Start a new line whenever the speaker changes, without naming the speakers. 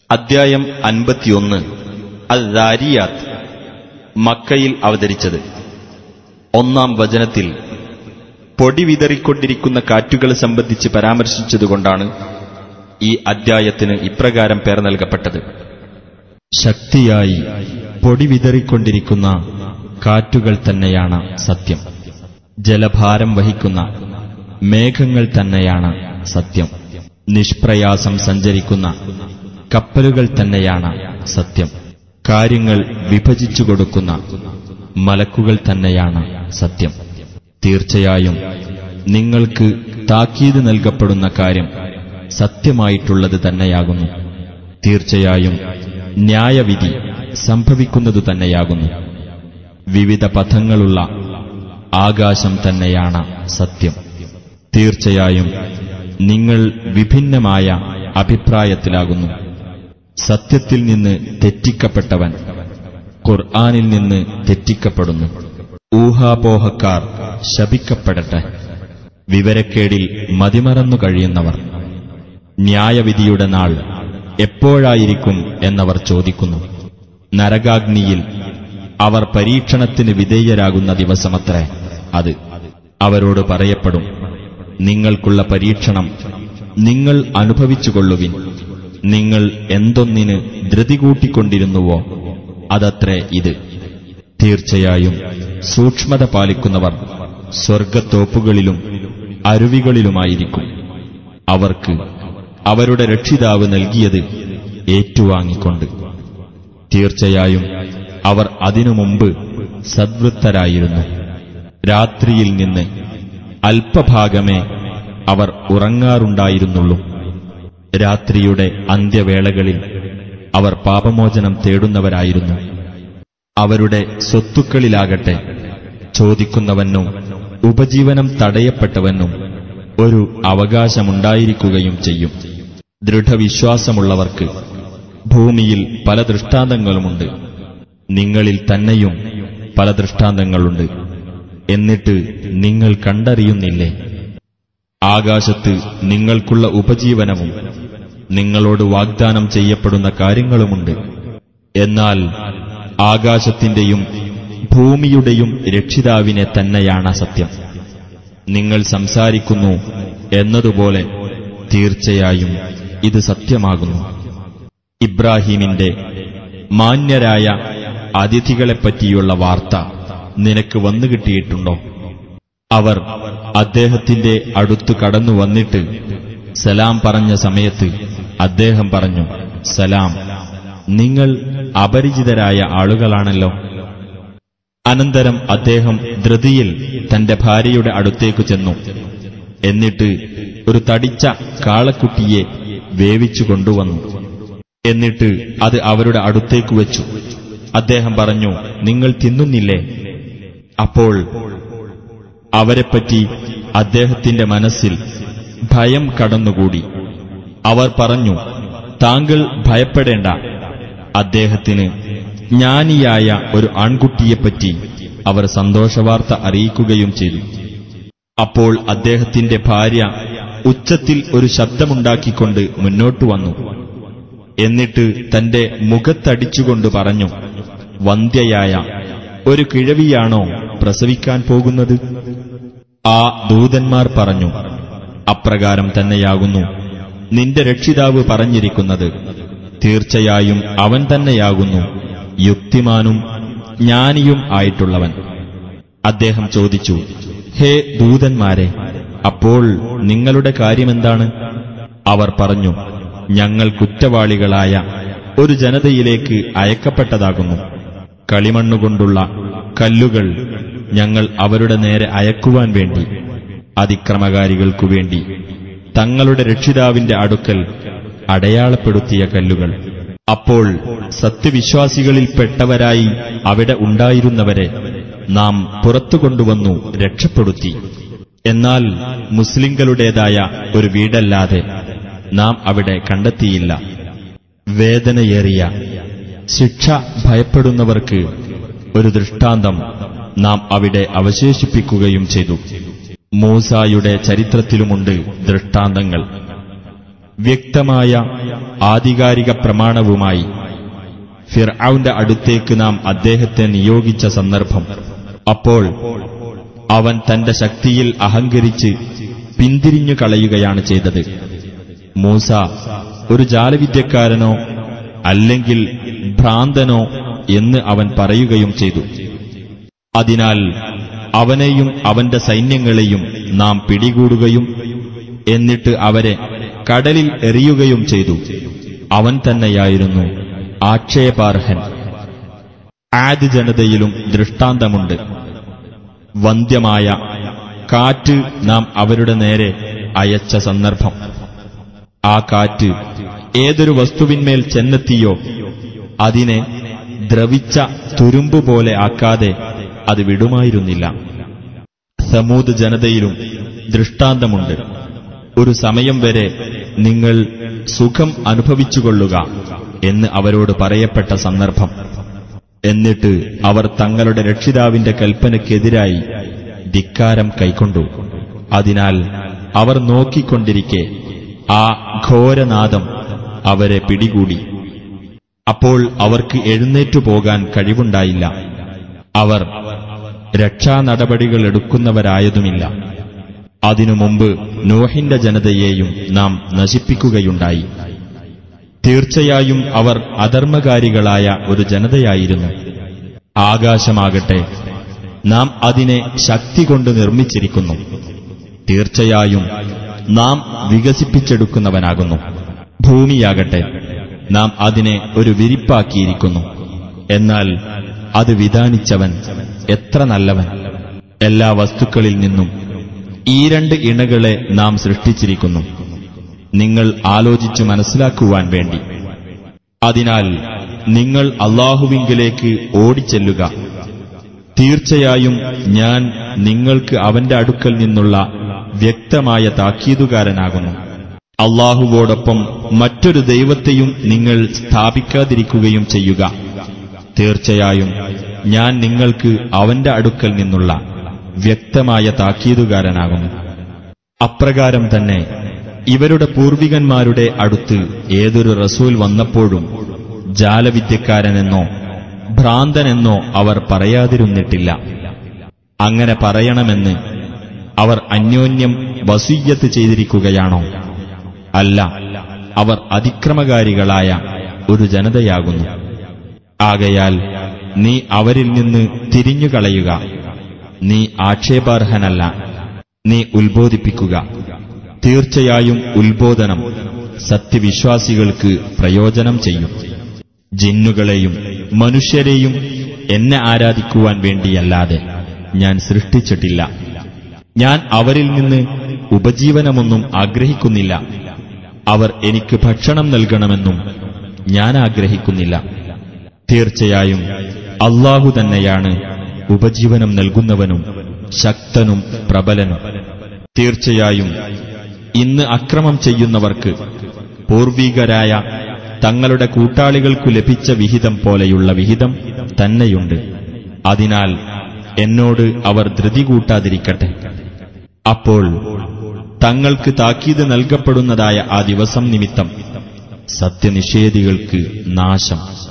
അദ്ധ്യായം അൻപത്തിയൊന്ന് അൽ ദാരിയാത്ത് മക്കയിൽ അവതരിച്ചത് ഒന്നാം വചനത്തിൽ പൊടി വിതറിക്കൊണ്ടിരിക്കുന്ന കാറ്റുകളെ സംബന്ധിച്ച് പരാമർശിച്ചതുകൊണ്ടാണ് ഈ അദ്ധ്യായത്തിന് ഇപ്രകാരം പേർ നൽകപ്പെട്ടത് ശക്തിയായി പൊടി വിതറിക്കൊണ്ടിരിക്കുന്ന കാറ്റുകൾ തന്നെയാണ് സത്യം ജലഭാരം വഹിക്കുന്ന മേഘങ്ങൾ തന്നെയാണ് സത്യം നിഷ്പ്രയാസം സഞ്ചരിക്കുന്ന കപ്പലുകൾ തന്നെയാണ് സത്യം കാര്യങ്ങൾ വിഭജിച്ചു കൊടുക്കുന്ന മലക്കുകൾ തന്നെയാണ് സത്യം തീർച്ചയായും നിങ്ങൾക്ക് താക്കീത് നൽകപ്പെടുന്ന കാര്യം സത്യമായിട്ടുള്ളത് തന്നെയാകുന്നു തീർച്ചയായും ന്യായവിധി സംഭവിക്കുന്നതു തന്നെയാകുന്നു വിവിധ പഥങ്ങളുള്ള ആകാശം തന്നെയാണ് സത്യം തീർച്ചയായും നിങ്ങൾ വിഭിന്നമായ അഭിപ്രായത്തിലാകുന്നു സത്യത്തിൽ നിന്ന് തെറ്റിക്കപ്പെട്ടവൻ ഖുർആാനിൽ നിന്ന് തെറ്റിക്കപ്പെടുന്നു ഊഹാപോഹക്കാർ ശപിക്കപ്പെടട്ടെ വിവരക്കേടിൽ മതിമറന്നു കഴിയുന്നവർ ന്യായവിധിയുടെ നാൾ എപ്പോഴായിരിക്കും എന്നവർ ചോദിക്കുന്നു നരകാഗ്നിയിൽ അവർ പരീക്ഷണത്തിന് വിധേയരാകുന്ന ദിവസമത്രേ അത് അവരോട് പറയപ്പെടും നിങ്ങൾക്കുള്ള പരീക്ഷണം നിങ്ങൾ അനുഭവിച്ചുകൊള്ളുവിൻ നിങ്ങൾ എന്തൊന്നിന് ധൃതി കൂട്ടിക്കൊണ്ടിരുന്നുവോ അതത്രേ ഇത് തീർച്ചയായും സൂക്ഷ്മത പാലിക്കുന്നവർ സ്വർഗത്തോപ്പുകളിലും അരുവികളിലുമായിരിക്കും അവർക്ക് അവരുടെ രക്ഷിതാവ് നൽകിയത് ഏറ്റുവാങ്ങിക്കൊണ്ട് തീർച്ചയായും അവർ അതിനു മുമ്പ് സദ്വൃത്തരായിരുന്നു രാത്രിയിൽ നിന്ന് അല്പഭാഗമേ അവർ ഉറങ്ങാറുണ്ടായിരുന്നുള്ളൂ രാത്രിയുടെ അന്ത്യവേളകളിൽ അവർ പാപമോചനം തേടുന്നവരായിരുന്നു അവരുടെ സ്വത്തുക്കളിലാകട്ടെ ചോദിക്കുന്നവനും ഉപജീവനം തടയപ്പെട്ടവനും ഒരു അവകാശമുണ്ടായിരിക്കുകയും ചെയ്യും ദൃഢവിശ്വാസമുള്ളവർക്ക് ഭൂമിയിൽ പല ദൃഷ്ടാന്തങ്ങളുമുണ്ട് നിങ്ങളിൽ തന്നെയും പല ദൃഷ്ടാന്തങ്ങളുണ്ട് എന്നിട്ട് നിങ്ങൾ കണ്ടറിയുന്നില്ലേ ആകാശത്ത് നിങ്ങൾക്കുള്ള ഉപജീവനവും നിങ്ങളോട് വാഗ്ദാനം ചെയ്യപ്പെടുന്ന കാര്യങ്ങളുമുണ്ട് എന്നാൽ ആകാശത്തിന്റെയും ഭൂമിയുടെയും രക്ഷിതാവിനെ തന്നെയാണ് സത്യം നിങ്ങൾ സംസാരിക്കുന്നു എന്നതുപോലെ തീർച്ചയായും ഇത് സത്യമാകുന്നു ഇബ്രാഹീമിന്റെ മാന്യരായ അതിഥികളെപ്പറ്റിയുള്ള വാർത്ത നിനക്ക് വന്നു കിട്ടിയിട്ടുണ്ടോ അവർ അദ്ദേഹത്തിന്റെ അടുത്തു കടന്നു വന്നിട്ട് സലാം പറഞ്ഞ സമയത്ത് അദ്ദേഹം പറഞ്ഞു സലാം നിങ്ങൾ അപരിചിതരായ ആളുകളാണല്ലോ അനന്തരം അദ്ദേഹം ധൃതിയിൽ തന്റെ ഭാര്യയുടെ അടുത്തേക്ക് ചെന്നു എന്നിട്ട് ഒരു തടിച്ച കാളക്കുട്ടിയെ വേവിച്ചു കൊണ്ടുവന്നു എന്നിട്ട് അത് അവരുടെ അടുത്തേക്ക് വെച്ചു അദ്ദേഹം പറഞ്ഞു നിങ്ങൾ തിന്നുന്നില്ലേ അപ്പോൾ അവരെപ്പറ്റി അദ്ദേഹത്തിന്റെ മനസ്സിൽ ഭയം കടന്നുകൂടി അവർ പറഞ്ഞു താങ്കൾ ഭയപ്പെടേണ്ട അദ്ദേഹത്തിന് ജ്ഞാനിയായ ഒരു ആൺകുട്ടിയെപ്പറ്റി അവർ സന്തോഷവാർത്ത അറിയിക്കുകയും ചെയ്തു അപ്പോൾ അദ്ദേഹത്തിന്റെ ഭാര്യ ഉച്ചത്തിൽ ഒരു ശബ്ദമുണ്ടാക്കിക്കൊണ്ട് മുന്നോട്ടു വന്നു എന്നിട്ട് തന്റെ മുഖത്തടിച്ചുകൊണ്ട് പറഞ്ഞു വന്ധ്യയായ ഒരു കിഴവിയാണോ പ്രസവിക്കാൻ പോകുന്നത് ആ ദൂതന്മാർ പറഞ്ഞു അപ്രകാരം തന്നെയാകുന്നു നിന്റെ രക്ഷിതാവ് പറഞ്ഞിരിക്കുന്നത് തീർച്ചയായും അവൻ തന്നെയാകുന്നു യുക്തിമാനും ജ്ഞാനിയും ആയിട്ടുള്ളവൻ അദ്ദേഹം ചോദിച്ചു ഹേ ദൂതന്മാരെ അപ്പോൾ നിങ്ങളുടെ കാര്യമെന്താണ് അവർ പറഞ്ഞു ഞങ്ങൾ കുറ്റവാളികളായ ഒരു ജനതയിലേക്ക് അയക്കപ്പെട്ടതാകുന്നു കളിമണ്ണുകൊണ്ടുള്ള കല്ലുകൾ ഞങ്ങൾ അവരുടെ നേരെ അയക്കുവാൻ വേണ്ടി അതിക്രമകാരികൾക്കു വേണ്ടി തങ്ങളുടെ രക്ഷിതാവിന്റെ അടുക്കൽ അടയാളപ്പെടുത്തിയ കല്ലുകൾ അപ്പോൾ സത്യവിശ്വാസികളിൽപ്പെട്ടവരായി അവിടെ ഉണ്ടായിരുന്നവരെ നാം പുറത്തു കൊണ്ടുവന്നു രക്ഷപ്പെടുത്തി എന്നാൽ മുസ്ലിങ്ങളുടേതായ ഒരു വീടല്ലാതെ നാം അവിടെ കണ്ടെത്തിയില്ല വേദനയേറിയ ശിക്ഷ ഭയപ്പെടുന്നവർക്ക് ഒരു ദൃഷ്ടാന്തം നാം അവിടെ അവശേഷിപ്പിക്കുകയും ചെയ്തു മൂസായുടെ ചരിത്രത്തിലുമുണ്ട് ദൃഷ്ടാന്തങ്ങൾ വ്യക്തമായ ആധികാരിക പ്രമാണവുമായി ഫിർഔന്റെ അടുത്തേക്ക് നാം അദ്ദേഹത്തെ നിയോഗിച്ച സന്ദർഭം അപ്പോൾ അവൻ തന്റെ ശക്തിയിൽ അഹങ്കരിച്ച് പിന്തിരിഞ്ഞു കളയുകയാണ് ചെയ്തത് മൂസ ഒരു ജാലവിദ്യക്കാരനോ അല്ലെങ്കിൽ ഭ്രാന്തനോ എന്ന് അവൻ പറയുകയും ചെയ്തു അതിനാൽ അവനെയും അവന്റെ സൈന്യങ്ങളെയും നാം പിടികൂടുകയും എന്നിട്ട് അവരെ കടലിൽ എറിയുകയും ചെയ്തു അവൻ തന്നെയായിരുന്നു ആക്ഷേപാർഹൻ ആദ് ജനതയിലും ദൃഷ്ടാന്തമുണ്ട് വന്ധ്യമായ കാറ്റ് നാം അവരുടെ നേരെ അയച്ച സന്ദർഭം ആ കാറ്റ് ഏതൊരു വസ്തുവിന്മേൽ ചെന്നെത്തിയോ അതിനെ ദ്രവിച്ച തുരുമ്പ് പോലെ ആക്കാതെ അത് വിടുമായിരുന്നില്ല സമൂത് ജനതയിലും ദൃഷ്ടാന്തമുണ്ട് ഒരു സമയം വരെ നിങ്ങൾ സുഖം അനുഭവിച്ചുകൊള്ളുക എന്ന് അവരോട് പറയപ്പെട്ട സന്ദർഭം എന്നിട്ട് അവർ തങ്ങളുടെ രക്ഷിതാവിന്റെ കൽപ്പനയ്ക്കെതിരായി ധിക്കാരം കൈക്കൊണ്ടു അതിനാൽ അവർ നോക്കിക്കൊണ്ടിരിക്കെ ആ ഘോരനാദം അവരെ പിടികൂടി അപ്പോൾ അവർക്ക് എഴുന്നേറ്റു പോകാൻ കഴിവുണ്ടായില്ല അവർ രക്ഷാനടപടികൾ എടുക്കുന്നവരായതുമില്ല അതിനു മുമ്പ് നോഹിന്റെ ജനതയെയും നാം നശിപ്പിക്കുകയുണ്ടായി തീർച്ചയായും അവർ അധർമ്മകാരികളായ ഒരു ജനതയായിരുന്നു ആകാശമാകട്ടെ നാം അതിനെ ശക്തി കൊണ്ട് നിർമ്മിച്ചിരിക്കുന്നു തീർച്ചയായും നാം വികസിപ്പിച്ചെടുക്കുന്നവനാകുന്നു ഭൂമിയാകട്ടെ നാം അതിനെ ഒരു വിരിപ്പാക്കിയിരിക്കുന്നു എന്നാൽ അത് വിധാനിച്ചവൻ എത്ര നല്ലവൻ എല്ലാ വസ്തുക്കളിൽ നിന്നും ഈ രണ്ട് ഇണകളെ നാം സൃഷ്ടിച്ചിരിക്കുന്നു നിങ്ങൾ ആലോചിച്ചു മനസ്സിലാക്കുവാൻ വേണ്ടി അതിനാൽ നിങ്ങൾ അള്ളാഹുവിങ്കിലേക്ക് ഓടിച്ചെല്ലുക തീർച്ചയായും ഞാൻ നിങ്ങൾക്ക് അവന്റെ അടുക്കൽ നിന്നുള്ള വ്യക്തമായ താക്കീതുകാരനാകുന്നു അള്ളാഹുവോടൊപ്പം മറ്റൊരു ദൈവത്തെയും നിങ്ങൾ സ്ഥാപിക്കാതിരിക്കുകയും ചെയ്യുക തീർച്ചയായും ഞാൻ നിങ്ങൾക്ക് അവന്റെ അടുക്കൽ നിന്നുള്ള വ്യക്തമായ താക്കീതുകാരനാകുന്നു അപ്രകാരം തന്നെ ഇവരുടെ പൂർവികന്മാരുടെ അടുത്ത് ഏതൊരു റസൂൽ വന്നപ്പോഴും ജാലവിദ്യക്കാരനെന്നോ ഭ്രാന്തനെന്നോ അവർ പറയാതിരുന്നിട്ടില്ല അങ്ങനെ പറയണമെന്ന് അവർ അന്യോന്യം വസീയത്ത് ചെയ്തിരിക്കുകയാണോ അല്ല അവർ അതിക്രമകാരികളായ ഒരു ജനതയാകുന്നു ആകയാൽ നീ അവരിൽ നിന്ന് തിരിഞ്ഞുകളയുക നീ ആക്ഷേപാർഹനല്ല നീ ഉത്ബോധിപ്പിക്കുക തീർച്ചയായും ഉത്ബോധനം സത്യവിശ്വാസികൾക്ക് പ്രയോജനം ചെയ്യും ജിന്നുകളെയും മനുഷ്യരെയും എന്നെ ആരാധിക്കുവാൻ വേണ്ടിയല്ലാതെ ഞാൻ സൃഷ്ടിച്ചിട്ടില്ല ഞാൻ അവരിൽ നിന്ന് ഉപജീവനമൊന്നും ആഗ്രഹിക്കുന്നില്ല അവർ എനിക്ക് ഭക്ഷണം നൽകണമെന്നും ഞാൻ ആഗ്രഹിക്കുന്നില്ല തീർച്ചയായും അള്ളാഹു തന്നെയാണ് ഉപജീവനം നൽകുന്നവനും ശക്തനും പ്രബലനും തീർച്ചയായും ഇന്ന് അക്രമം ചെയ്യുന്നവർക്ക് പൂർവീകരായ തങ്ങളുടെ കൂട്ടാളികൾക്കു ലഭിച്ച വിഹിതം പോലെയുള്ള വിഹിതം തന്നെയുണ്ട് അതിനാൽ എന്നോട് അവർ ധൃതി കൂട്ടാതിരിക്കട്ടെ അപ്പോൾ തങ്ങൾക്ക് താക്കീത് നൽകപ്പെടുന്നതായ ആ ദിവസം നിമിത്തം സത്യനിഷേധികൾക്ക് നാശം